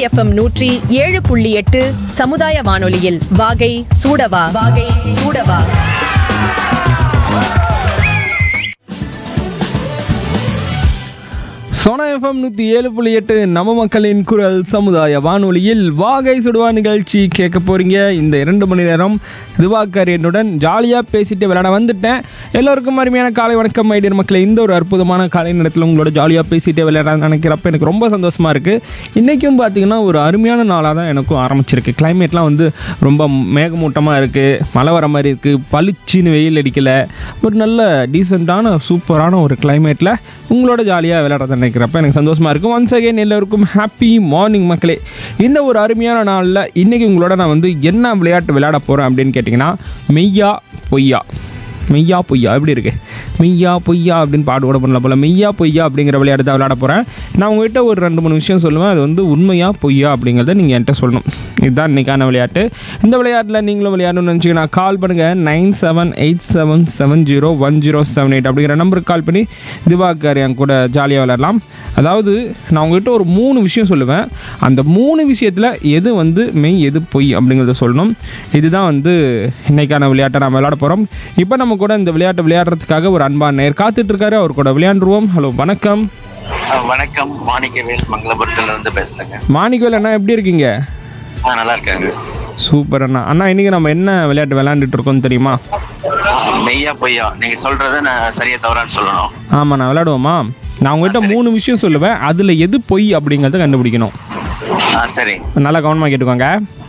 FM நூற்றி ஏழு புள்ளி எட்டு சமுதாய வானொலியில் வாகை சூடவா வாகை சூடவா சோனா எஃப்எம் நூற்றி ஏழு புள்ளி எட்டு நம்ம மக்களின் குரல் சமுதாய வானொலியில் வாகை சுடுவா நிகழ்ச்சி கேட்க போறீங்க இந்த இரண்டு மணி நேரம் திவாகர் என்னுடன் ஜாலியாக பேசிட்டு விளையாட வந்துட்டேன் எல்லோருக்கும் அருமையான காலை வணக்கம் மைடியர் மக்களை இந்த ஒரு அற்புதமான காலை நேரத்தில் உங்களோட ஜாலியாக பேசிட்டு விளையாட நினைக்கிறப்ப எனக்கு ரொம்ப சந்தோஷமாக இருக்குது இன்றைக்கும் பார்த்தீங்கன்னா ஒரு அருமையான நாளாக தான் எனக்கும் ஆரம்பிச்சிருக்கு கிளைமேட்லாம் வந்து ரொம்ப மேகமூட்டமாக இருக்குது மழை வர மாதிரி இருக்குது பளிச்சுன்னு வெயில் அடிக்கலை ஒரு நல்ல டீசெண்டான சூப்பரான ஒரு கிளைமேட்டில் உங்களோட ஜாலியாக விளையாடுறத நினைக்கிறப்ப எனக்கு சந்தோஷமாக இருக்கும் ஒன்ஸ் அகைன் எல்லோருக்கும் ஹாப்பி மார்னிங் மக்களே இந்த ஒரு அருமையான நாளில் இன்றைக்கி உங்களோட நான் வந்து என்ன விளையாட்டு விளையாட போகிறேன் அப்படின்னு கேட்டிங்கன்னா மெய்யா பொய்யா மெய்யா பொய்யா எப்படி இருக்கு மெய்யா பொய்யா அப்படின்னு பாடு கூட பண்ணல போல மெய்யா பொய்யா அப்படிங்கிற விளையாட்டு தான் விளையாட போகிறேன் நான் உங்ககிட்ட ஒரு ரெண்டு மூணு விஷயம் சொல்லுவேன் அது வந்து உண்மையா பொய்யா அப்படிங்கிறத நீங்கள் என்கிட்ட சொல்லணும் இதுதான் இன்றைக்கான விளையாட்டு இந்த விளையாட்டில் நீங்களும் விளையாடணும்னு நினச்சிங்கன்னா கால் பண்ணுங்கள் nine seven eight seven seven zero one zero seven eight அப்படிங்கிற நம்பருக்கு கால் பண்ணி திவாகர் என் கூட ஜாலியாக விளையாடலாம் அதாவது நான் உங்ககிட்ட ஒரு மூணு விஷயம் சொல்லுவேன் அந்த மூணு விஷயத்தில் எது வந்து மெய் எது பொய் அப்படிங்கிறத சொல்லணும் இதுதான் வந்து இன்னைக்கான விளையாட்டை நம்ம விளையாட போகிறோம் இப்போ நம்ம கூட இந்த விளையாட்டை விளையாடுறதுக்காக ஒரு அன்பான நேர் காத்துட்டு இருக்காரு அவர் கூட விளையாண்டுருவோம் ஹலோ வணக்கம் அஹ் வணக்கம் மாணிக்கவேல் மங்களபுரத்துல இருந்து பேசுறேங்க மாணிக்கவேல் அண்ணா எப்படி இருக்கீங்க ஆ நல்லா இருக்காங்க சூப்பர் அண்ணா அண்ணா இன்னைக்கு நம்ம என்ன விளையாட்டு விளையாண்டுட்டு இருக்கோம் தெரியுமா மெய்யா பொய்யா நீங்க சொல்றத நான் சரியா தவறான்னு சொல்லணும் ஆமாம் நான் விளையாடுவோமா நான் உங்ககிட்ட மூணு விஷயம் சொல்லுவேன் அதில் எது பொய் அப்படிங்கிறத கண்டுபிடிக்கணும் ஆ சரி நல்லா கவனமாக கேட்டுக்கோங்க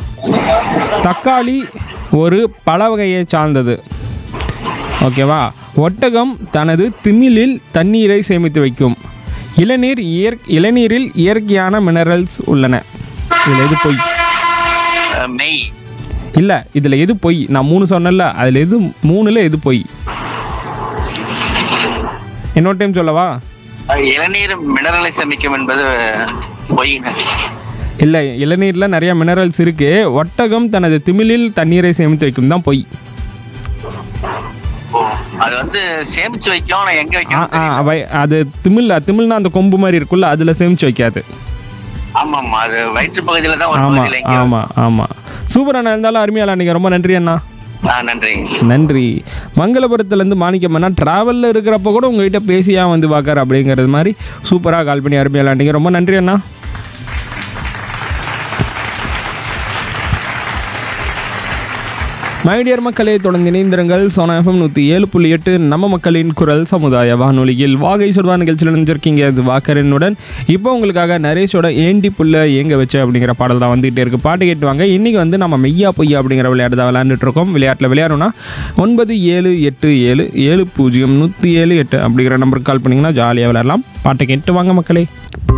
தக்காளி ஒரு பழ வகையை சார்ந்தது ஓகேவா ஒட்டகம் தனது திமிலில் தண்ணீரை சேமித்து வைக்கும் இளநீர் இயற் இளநீரில் இயற்கையான மினரல்ஸ் உள்ளன இதில் எது பொய் அஹ் மெய் இல்லை இதில் எது பொய் நான் மூணு சொன்னேன்ல அதில் எது மூணில் எது பொய் இன்னொரு டைம் சொல்லவா அஹ் இளநீர் மினரலை சேமிக்கும் என்பது பொய்ங்க இல்லை இளநீரில் நிறைய மினரல்ஸ் இருக்கு ஒட்டகம் தனது திமிலில் தண்ணீரை சேமித்து வைக்கும் தான் பொய் ஓ, அது வந்து சேமிச்சு வைக்கும் ஆனா எங்க ஆ வைக்கணும் ஆ வை- அது திமில் திமில்னா அந்த கொம்பு மாதிரி இருக்குல்ல அதில் சேமிச்சு வைக்காது ஆமா ஆமா அது வயிற்று பகுதியில தான் ஒரு ஆமாம் பகுதியில எங்க ஆமாம் ஆமாம் சூப்பர் அண்ணா இருந்தாலும் அருமையாக நீங்கள் ரொம்ப நன்றி அண்ணா ஆ நன்றி நன்றி மங்களபுரத்துலேருந்து மாணிக்கம் அண்ணா ட்ராவலில் இருக்கிறப்ப கூட உங்ககிட்ட பேசியா வந்து பார்க்கற அப்படிங்கிறது மாதிரி சூப்பராக கால் பண்ணி அருமையாக விளையாண்டீங்க ரொம்ப நன்றி அண்ணா மைடியர் மக்களே தொடர்ந்து இணைந்திருங்கள் சோனா எஃப்எம் நூற்றி ஏழு புள்ளி எட்டு நம்ம மக்களின் குரல் சமுதாய வானொலியில் வாகை சொல்வா நிகழ்ச்சியில் நினைஞ்சிருக்கீங்க இது வாக்கரனுடன் இப்போ உங்களுக்காக நரேஷோட ஏண்டி புல்ல ஏங்க வச்சு அப்படிங்கிற பாடல் தான் வந்துகிட்டே இருக்கு பாட்டு கேட்டுவாங்க இன்னைக்கு வந்து நம்ம மெய்யா பொய்யா அப்படிங்கிற விளையாட்டு தான் விளையாண்டுட்டு இருக்கோம் விளையாட்டில் விளையாடணும்னா ஒன்பது ஏழு எட்டு ஏழு ஏழு பூஜ்ஜியம் நூற்றி ஏழு எட்டு அப்படிங்கிற நம்பருக்கு கால் பண்ணிங்கன்னா ஜாலியாக விளையாடலாம் பாட்டை கேட்டு வாங்க மக்களே